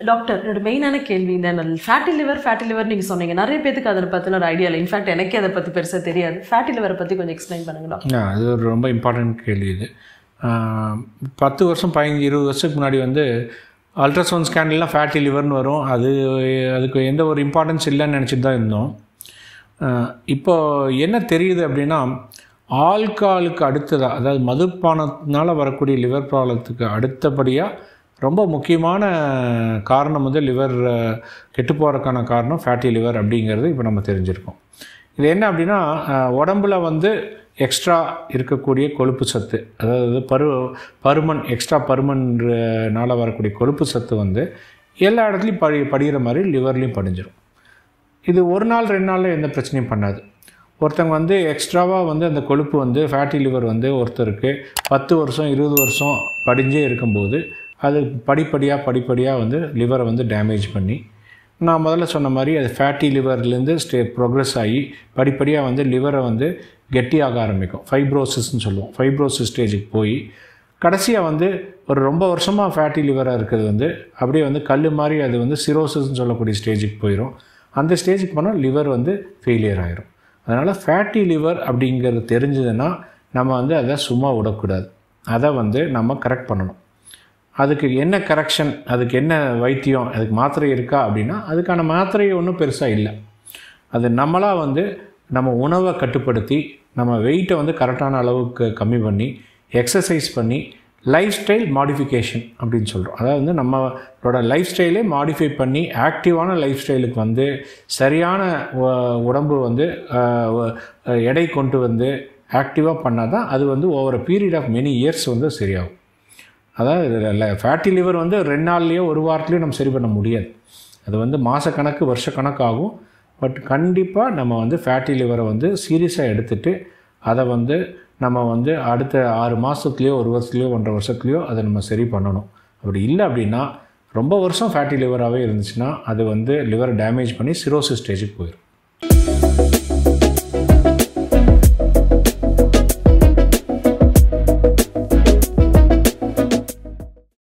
doctor என்னோட மெயினான கேள்வி இந்த ஃபேட்டி லிவர் ஃபேட்டி லிவர் நீங்கள் சொன்னீங்க நிறைய பேத்துக்கு அதை பற்றின ஒரு ஐடியா இல்லை இன்ஃபேக்ட் எனக்கே அதை பற்றி பெருசாக தெரியாது ஃபேட்டி லிவரை பற்றி கொஞ்சம் எக்ஸ்பிளைன் பண்ணுங்க டாக்டர் ஆ, அது ஒரு ரொம்ப இம்பார்ட்டன்ட் கேள்வி இது ஆ, பத்து வருஷம் பதினஞ்சு இருபது வருஷத்துக்கு முன்னாடி வந்து அல்ட்ராசவுண்ட் ஸ்கேன்லாம் ஃபேட்டி லிவர்னு வரும் அது அதுக்கு எந்த ஒரு இம்பார்ட்டன்ஸ் இல்லைன்னு நினச்சிட்டு தான் இருந்தோம் ஆ, இப்போ என்ன தெரியுது அப்படின்னா ஆல்காலுக்கு அடுத்ததாக அதாவது மதுப்பானத்தினால வரக்கூடிய லிவர் ப்ராப்ளத்துக்கு அடுத்தபடியாக ரொம்ப முக்கியமான காரணம் வந்து லிவர் கெட்டு போகிறதுக்கான காரணம் ஃபேட்டி லிவர் அப்படிங்கிறது இப்போ நம்ம தெரிஞ்சிருக்கோம் இது என்ன அப்படின்னா அஹ், உடம்புல வந்து எக்ஸ்ட்ரா இருக்கக்கூடிய கொழுப்பு சத்து அதாவது பரு பருமன் எக்ஸ்ட்ரா பருமன்னால வரக்கூடிய கொழுப்பு சத்து வந்து எல்லா இடத்துலையும் படி படிகிற மாதிரி லிவர்லேயும் படிஞ்சிடும் இது ஒரு நாள் ரெண்டு நாளில் எந்த பிரச்சனையும் பண்ணாது ஒருத்தங்க வந்து எக்ஸ்ட்ராவாக வந்து அந்த கொழுப்பு வந்து ஃபேட்டி லிவர் வந்து ஒருத்தருக்கு பத்து வருஷம் இருபது வருஷம் படிஞ்சே இருக்கும்போது அது படிப்படியாக படிப்படியாக வந்து லிவரை வந்து டேமேஜ் பண்ணி நான் முதல்ல சொன்ன மாதிரி அது ஃபேட்டி லிவர்லேருந்து ஸ்டே ப்ரோக்ரஸ் ஆகி படிப்படியாக வந்து லிவரை வந்து கெட்டியாக ஆரம்பிக்கும் ஃபைப்ரோசிஸ்ன்னு சொல்லுவோம் ஃபைப்ரோசிஸ் ஸ்டேஜுக்கு போய் கடைசியாக வந்து ஒரு ரொம்ப வருஷமாக ஃபேட்டி லிவராக இருக்கிறது வந்து அப்படியே வந்து கல் மாதிரி அது வந்து சிரோசிஸ்ன்னு சொல்லக்கூடிய ஸ்டேஜுக்கு போயிடும் அந்த ஸ்டேஜுக்கு போனால் லிவர் வந்து ஃபெயிலியர் ஆயிரும் அதனால் ஃபேட்டி லிவர் அப்படிங்கிறது தெரிஞ்சதுன்னா நம்ம வந்து அதை சும்மா விடக்கூடாது அதை வந்து நம்ம கரெக்ட் பண்ணணும் அதுக்கு என்ன கரெக்ஷன் அதுக்கு என்ன வைத்தியம் அதுக்கு மாத்திரை இருக்கா அப்படின்னா அதுக்கான மாத்திரை ஒன்றும் பெருசாக இல்லை அது நம்மளாக வந்து நம்ம உணவை கட்டுப்படுத்தி நம்ம வெயிட்டை வந்து கரெக்டான அளவுக்கு கம்மி பண்ணி எக்ஸசைஸ் பண்ணி லைஃப் ஸ்டைல் மாடிஃபிகேஷன் அப்படின்னு சொல்கிறோம் அதாவது வந்து நம்மளோட லைஃப் ஸ்டைலே மாடிஃபை பண்ணி ஆக்டிவான லைஃப் ஸ்டைலுக்கு வந்து சரியான உ- உடம்பு வந்து அஹ், உ- எடை கொண்டு வந்து ஆக்டிவாக பண்ணால் தான் அது வந்து over period of many years வந்து சரியாகும் அதாவது ஃபேட்டி லிவர் வந்து ரெண்டு நாள்லேயோ ஒரு வாரத்துலேயோ நம்ம சரி பண்ண முடியாது அது வந்து மாதக்கணக்கு வருஷக்கணக்கு ஆகும் பட் கண்டிப்பாக நம்ம வந்து ஃபேட்டி லிவரை வந்து சீரியஸாக எடுத்துட்டு அதை வந்து நம்ம வந்து அடுத்த ஆறு மாதத்துலேயோ ஒரு வருஷத்துலையோ ஒன்றரை வருஷத்துலையோ அதை நம்ம சரி பண்ணணும் அப்படி இல்லை அப்படின்னா ரொம்ப வருஷம் ஃபேட்டி லிவராகவே இருந்துச்சுன்னா அது வந்து லிவரை டேமேஜ் பண்ணி சிரோசிஸ் ஸ்டேஜுக்கு போயிடும்